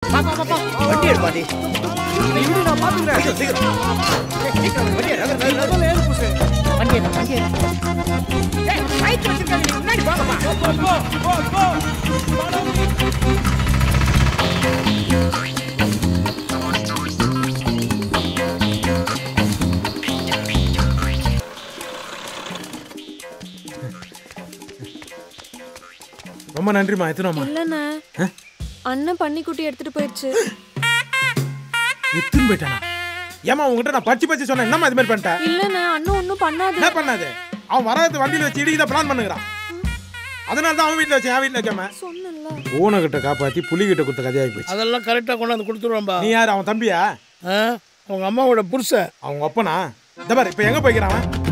வண்டி எடுப்பாடி நான் பாத்துக்கிறேன் சீக்கிரம் சீக்கிரம் வண்டி எடு. நகரு, நகரு, நகரு. ஏறு புசு வண்டி எடு, வண்டி எடு. ஏய், light வச்சிருக்காங்க, நீங்க முன்னாடி போங்கப்பா. போ போ போ போ ரொம்ப நன்றிம்மா எத்தனோம்மா இல்லண்ணே அண்ணன் பன்னிக்குட்டி எடுத்துட்டு போயிடுச்சு எத்துன்னு போயிட்டானா ஏமா உங்ககிட்ட நான் பச்சு பச்சு சொன்னேன் என்னம்மா இது மாதிரி பண்ணிட்டேன் இல்லண்ணே அண்ணன் ஒன்றும் பண்ணாது என்ன பண்ணாது அவன் வராது வண்டியில வச்சு இடிக்கிற பிளான் பண்ணுகிறான் அதனால தான் அவன் வீட்டில் வச்சு என் வீட்டில் வைக்காம சொன்னல பூனை கிட்ட காப்பாத்தி புலி கிட்ட கொடுத்த கதையாகி போச்சு அதெல்லாம் கரெக்டாக கொண்டாந்து கொடுத்துருவேன்பா நீ யார் அவன் தம்பியா ஆ உங்க அம்மாவோட புருஷன் அவங்க அப்பனா இந்த பாரு இப்போ எங்க போய்க்கிறான் அவன்